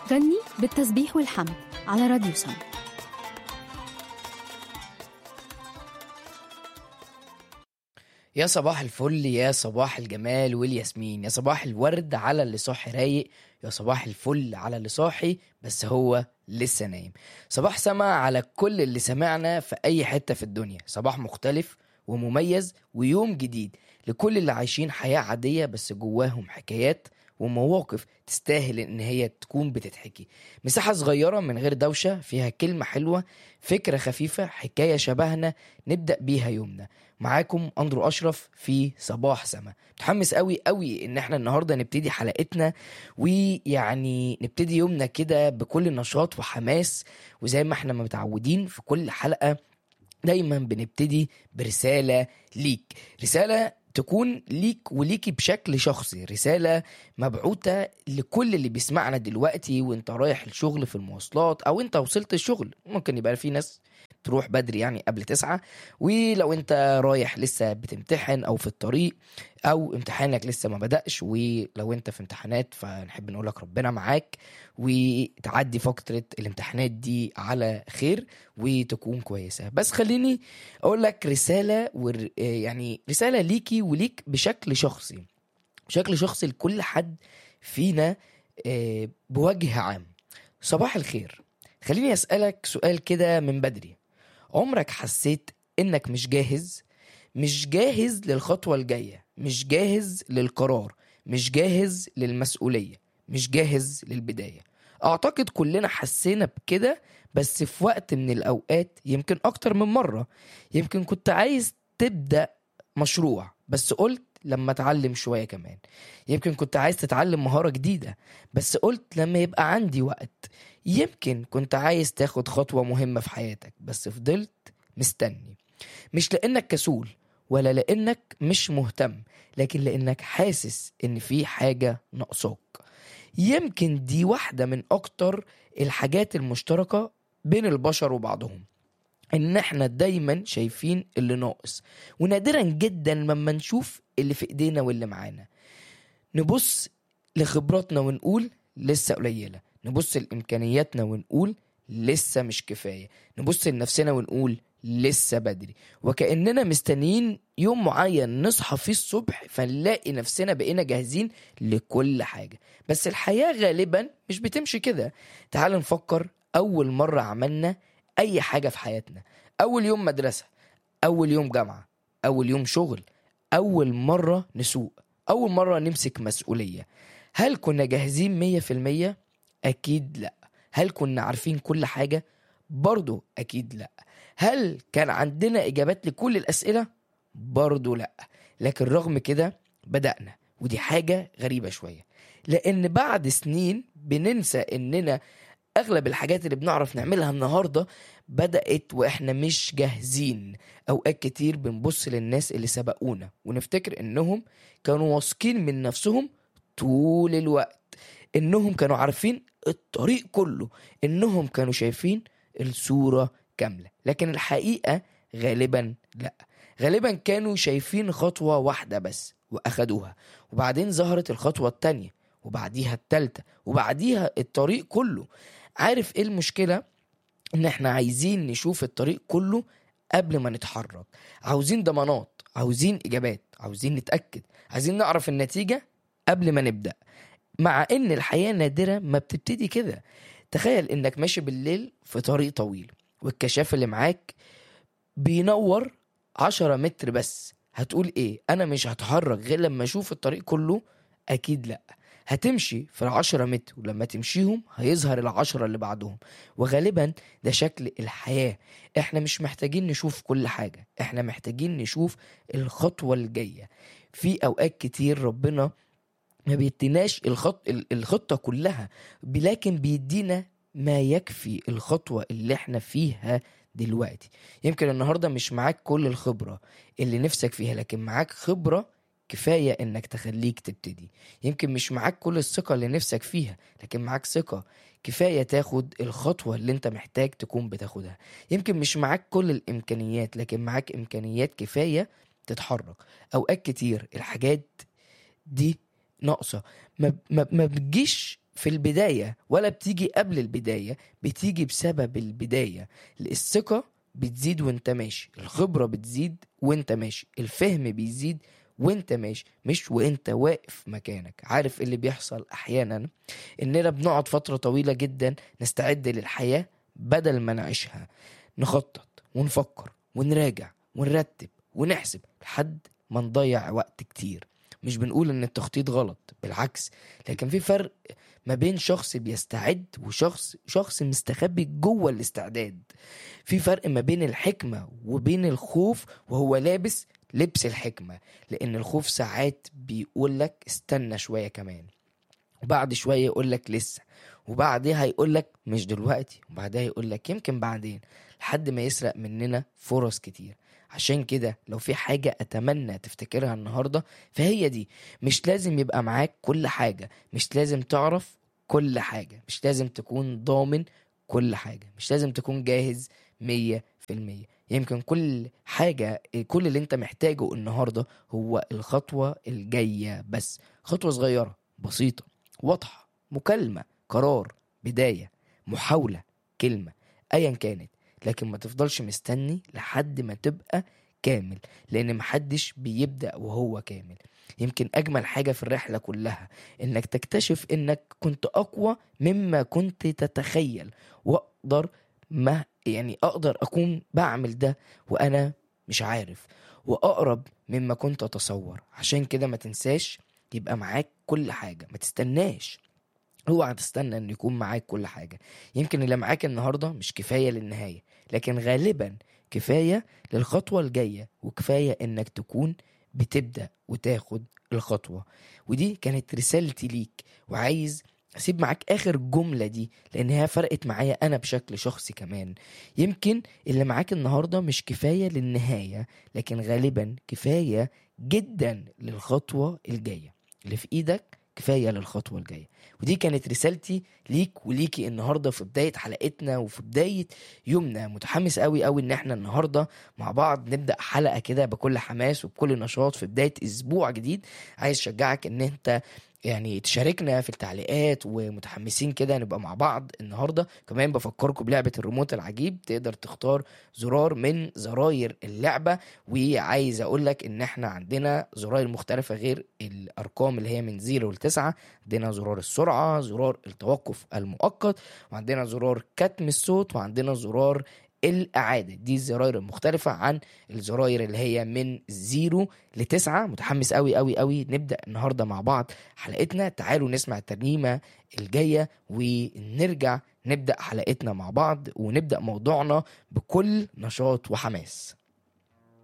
غني بالتسبيح والحمد على راديو سم يا صباح الفل يا صباح الجمال والياسمين يا صباح الورد على اللي صاحي رايق يا صباح الفل على اللي صاحي بس هو لسه نايم صباح سما على كل اللي سمعنا في أي حتة في الدنيا صباح مختلف ومميز ويوم جديد لكل اللي عايشين حياة عادية بس جواهم حكايات ومواقف تستاهل ان هي تكون بتتحكي مساحة صغيرة من غير دوشة فيها كلمة حلوة فكرة خفيفة حكاية شبهنا نبدأ بيها يومنا معاكم اندرو اشرف في صباح سما متحمس قوي قوي ان احنا النهارده نبتدي حلقتنا ويعني نبتدي يومنا كده بكل نشاط وحماس وزي ما احنا متعودين في كل حلقه دايما بنبتدي برساله ليك رساله تكون ليك وليكي بشكل شخصي رسالة مبعوثة لكل اللي بيسمعنا دلوقتي وانت رايح الشغل في المواصلات او انت وصلت الشغل ممكن يبقى في ناس تروح بدري يعني قبل تسعة ولو انت رايح لسه بتمتحن او في الطريق او امتحانك لسه ما بدأش ولو انت في امتحانات فنحب نقول لك ربنا معاك وتعدي فترة الامتحانات دي على خير وتكون كويسة بس خليني اقول لك رسالة ور... يعني رسالة ليكي وليك بشكل شخصي بشكل شخصي لكل حد فينا آه، بوجه عام صباح الخير خليني اسألك سؤال كده من بدري عمرك حسيت انك مش جاهز مش جاهز للخطوة الجاية مش جاهز للقرار مش جاهز للمسؤولية مش جاهز للبداية اعتقد كلنا حسينا بكده بس في وقت من الاوقات يمكن اكتر من مرة يمكن كنت عايز تبدأ مشروع بس قلت لما اتعلم شوية كمان يمكن كنت عايز تتعلم مهارة جديدة بس قلت لما يبقى عندي وقت يمكن كنت عايز تاخد خطوة مهمة في حياتك بس فضلت مستني مش لانك كسول ولا لانك مش مهتم لكن لانك حاسس ان في حاجة ناقصاك يمكن دي واحدة من اكتر الحاجات المشتركة بين البشر وبعضهم ان احنا دايما شايفين اللي ناقص ونادرا جدا لما نشوف اللي في ايدينا واللي معانا نبص لخبراتنا ونقول لسه قليلة نبص لإمكانياتنا ونقول لسه مش كفاية نبص لنفسنا ونقول لسه بدري وكأننا مستنيين يوم معين نصحى فيه الصبح فنلاقي نفسنا بقينا جاهزين لكل حاجة بس الحياة غالبا مش بتمشي كده تعال نفكر أول مرة عملنا أي حاجة في حياتنا أول يوم مدرسة أول يوم جامعة أول يوم شغل أول مرة نسوق أول مرة نمسك مسؤولية هل كنا جاهزين مية في المية؟ أكيد لأ هل كنا عارفين كل حاجة؟ برضو أكيد لأ هل كان عندنا إجابات لكل الأسئلة؟ برضو لأ لكن رغم كده بدأنا ودي حاجة غريبة شوية لأن بعد سنين بننسى إننا أغلب الحاجات اللي بنعرف نعملها النهاردة بدأت وإحنا مش جاهزين أوقات كتير بنبص للناس اللي سبقونا ونفتكر إنهم كانوا واثقين من نفسهم طول الوقت إنهم كانوا عارفين الطريق كله إنهم كانوا شايفين الصورة كاملة لكن الحقيقة غالبا لا غالبا كانوا شايفين خطوة واحدة بس وأخدوها وبعدين ظهرت الخطوة التانية وبعديها التالتة وبعديها الطريق كله عارف ايه المشكلة ان احنا عايزين نشوف الطريق كله قبل ما نتحرك عاوزين ضمانات عاوزين اجابات عاوزين نتأكد عايزين نعرف النتيجة قبل ما نبدأ مع ان الحياة نادرة ما بتبتدي كده تخيل انك ماشي بالليل في طريق طويل والكشاف اللي معاك بينور عشرة متر بس هتقول ايه انا مش هتحرك غير لما اشوف الطريق كله اكيد لا هتمشي في العشرة متر ولما تمشيهم هيظهر العشرة اللي بعدهم وغالبا ده شكل الحياة احنا مش محتاجين نشوف كل حاجة احنا محتاجين نشوف الخطوة الجاية في اوقات كتير ربنا ما بيديناش الخط الخطة كلها لكن بيدينا ما يكفي الخطوة اللي احنا فيها دلوقتي يمكن النهاردة مش معاك كل الخبرة اللي نفسك فيها لكن معاك خبرة كفاية انك تخليك تبتدي يمكن مش معاك كل الثقة اللي نفسك فيها لكن معاك ثقة كفاية تاخد الخطوة اللي انت محتاج تكون بتاخدها يمكن مش معاك كل الامكانيات لكن معاك امكانيات كفاية تتحرك اوقات كتير الحاجات دي ناقصة ما, ما, ما بتجيش في البداية ولا بتيجي قبل البداية بتيجي بسبب البداية الثقة بتزيد وانت ماشي الخبرة بتزيد وانت ماشي الفهم بيزيد وانت ماشي مش وانت واقف مكانك عارف إيه اللي بيحصل احيانا اننا بنقعد فترة طويلة جدا نستعد للحياة بدل ما نعيشها نخطط ونفكر ونراجع ونرتب ونحسب لحد ما نضيع وقت كتير مش بنقول ان التخطيط غلط بالعكس لكن في فرق ما بين شخص بيستعد وشخص شخص مستخبي جوه الاستعداد في فرق ما بين الحكمة وبين الخوف وهو لابس لبس الحكمة لأن الخوف ساعات بيقول لك استنى شوية كمان وبعد شوية يقول لك لسه وبعدها يقول لك مش دلوقتي وبعدها يقول لك يمكن بعدين لحد ما يسرق مننا فرص كتير عشان كده لو في حاجة أتمنى تفتكرها النهاردة فهي دي مش لازم يبقى معاك كل حاجة مش لازم تعرف كل حاجة مش لازم تكون ضامن كل حاجة مش لازم تكون جاهز مية في المية يمكن كل حاجة كل اللي انت محتاجه النهاردة هو الخطوة الجاية بس خطوة صغيرة بسيطة واضحة مكالمة قرار بداية محاولة كلمة أيا كانت لكن ما تفضلش مستني لحد ما تبقى كامل لأن محدش بيبدأ وهو كامل يمكن أجمل حاجة في الرحلة كلها إنك تكتشف إنك كنت أقوى مما كنت تتخيل وأقدر ما يعني أقدر أكون بعمل ده وأنا مش عارف وأقرب مما كنت أتصور عشان كده ما تنساش يبقى معاك كل حاجة ما تستناش اوعى تستنى ان يكون معاك كل حاجة يمكن اللي معاك النهاردة مش كفاية للنهاية لكن غالبا كفاية للخطوة الجاية وكفاية انك تكون بتبدأ وتاخد الخطوة ودي كانت رسالتي ليك وعايز اسيب معاك اخر جملة دي لان هي فرقت معايا انا بشكل شخصي كمان يمكن اللي معاك النهاردة مش كفاية للنهاية لكن غالبا كفاية جدا للخطوة الجاية اللي في ايدك كفايه للخطوه الجايه ودي كانت رسالتي ليك وليكي النهارده في بدايه حلقتنا وفي بدايه يومنا متحمس قوي قوي ان احنا النهارده مع بعض نبدا حلقه كده بكل حماس وبكل نشاط في بدايه اسبوع جديد عايز اشجعك ان انت يعني تشاركنا في التعليقات ومتحمسين كده نبقى مع بعض النهارده كمان بفكركم بلعبه الريموت العجيب تقدر تختار زرار من زراير اللعبه وعايز اقول لك ان احنا عندنا زراير مختلفه غير الارقام اللي هي من 0 ل 9 عندنا زرار السرعه زرار التوقف المؤقت وعندنا زرار كتم الصوت وعندنا زرار الإعادة دي الزراير المختلفة عن الزراير اللي هي من زيرو لتسعة متحمس قوي قوي قوي نبدأ النهاردة مع بعض حلقتنا تعالوا نسمع الترنيمة الجاية ونرجع نبدأ حلقتنا مع بعض ونبدأ موضوعنا بكل نشاط وحماس